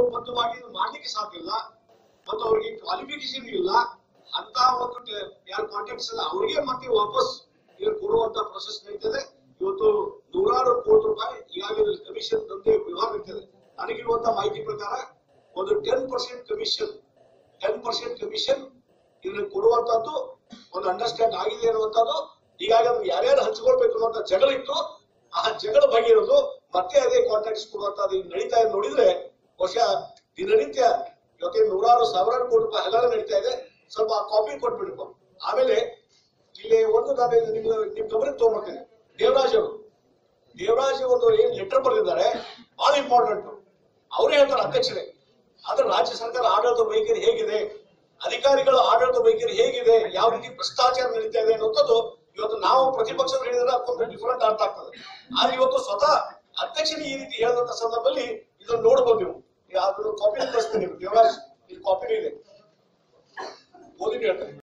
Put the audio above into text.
ಬದ್ಧವಾಗಿ ಇದು ಮಾಡ್ಲಿಕ್ಕೆ ಸಾಧ್ಯ ಇಲ್ಲ ಮತ್ತು ಅವ್ರಿಗೆ ಕ್ವಾಲಿಫಿಕೇಶನ್ ಇಲ್ಲ ಅಂತ ಒಂದು ಟ- ಯಾರು ಕಾಂಟ್ಯಾಕ್ಟ್ಸ್ ಇಲ್ಲ ಅವರಿಗೆ ಮತ್ತೆ ವಾಪಸ್ ಈಗ ಕೊಡುವಂತ ಪ್ರೊಸೆಸ್ ನಡೀತದೆ ಇವತ್ತು ನೂರಾರು ಕೋಟಿ ರೂಪಾಯಿ ಈಗಾಗಲೇ ಕಮಿಷನ್ ದಂಧೆ ವ್ಯವಹಾರ ನಡೀತದೆ ನನಗಿರುವಂತ ಮಾಹಿತಿ ಪ್ರಕಾರ ಒಂದು ten percent commission ten percent commission ಇದನ್ನ ಕೊಡುವಂತದ್ದು ಒಂದು ಅಂಡರ್ಸ್ಟ್ಯಾಂಡ್ ಆಗಿದೆ ಅನ್ನುವಂಥದ್ದು ಈಗಾಗಲೇ ಅದನ್ನ ಯಾರ್ಯಾರು ಹಂಚ್ಕೊಳ್ಬೇಕು ಅನ್ನುವಂತ ಜಗಳ ಇತ್ತು ಆ ಜಗಳ ಬಗೆಯಿರೋದು ಮತ್ತೆ ಅದೇ ಕಾಂಟ್ರಾಕ್ಟ್ಸ್ ಕೊಡುವಂತದ್ದು ಈಗ ನಡೀತಾ ಇದೆ ನೋಡಿದ್ರೆ ಬಹುಶಃ ದಿನನಿತ್ಯ ಇವತ್ತೇನು ನೂರಾರು ಸಾವಿರಾರು ಕೋಟಿ ರೂಪಾಯಿ ಹಗರಣ ನಡೀತಾ ಇದೆ ಸ್ವಲ್ಪ ಕಾಪಿ ಕೊಟ್ಬಿಡ್ಬೇಕು ಆಮೇಲೆ ಇಲ್ಲಿ ಒಂದು ನಾನು ನಿಮ್ಗೆ ನಿಮ್ ಗಮನಕ್ಕೆ ತಗೊಂಡ್ಬರ್ತೇನೆ ದೇವರಾಜ್ ಅವರು ದೇವರಾಜ್ ಒಂದು ಏನ್ ಲೆಟರ್ ಬರೆದಿದ್ದಾರೆ ಬಹಳ ಇಂಪಾರ್ಟೆಂಟ್ ಅವರೇ ಹೇಳ್ತಾರೆ ಅಧ್ಯಕ್ಷರೇ ಆದ್ರೆ ರಾಜ್ಯ ಸರ್ಕಾರ ಆಡಳಿತ ವೈಖರಿ ಹೇಗಿದೆ ಅಧಿಕಾರಿಗಳ ಆಡಳಿತ ವೈಖರಿ ಹೇಗಿದೆ ಯಾವ ರೀತಿ ಭ್ರಷ್ಟಾಚಾರ ನಡೀತಾ ಇದೆ ಅನ್ನೋದು ಇವತ್ತು ನಾವು ಪ್ರತಿಪಕ್ಷ ಹೇಳಿದ್ರೆ ಅದಕ್ಕೊಂದು ಡಿಫರೆಂಟ್ ಅರ್ಥ ಆಗ್ತದೆ ಆದ್ರೆ ಇವತ್ತು ಸ್ವತಃ ಅಧ್ಯಕ್ಷರು ಈ ರೀತಿ ಹೇಳಿದಂತ ಸಂದರ್ಭದಲ್ಲಿ ಇದನ್ನು ನೋಡ್ಬೋದು ನೀವು ಅದನ್ನು ಕಾಪಿ ಕಳಿಸ್ತೀನಿ ದೇವರಾಜ್ ಇಲ್ಲಿ ಕಾಪಿ ಇದೆ ಓದಿ ಹೇಳ್ತಾರೆ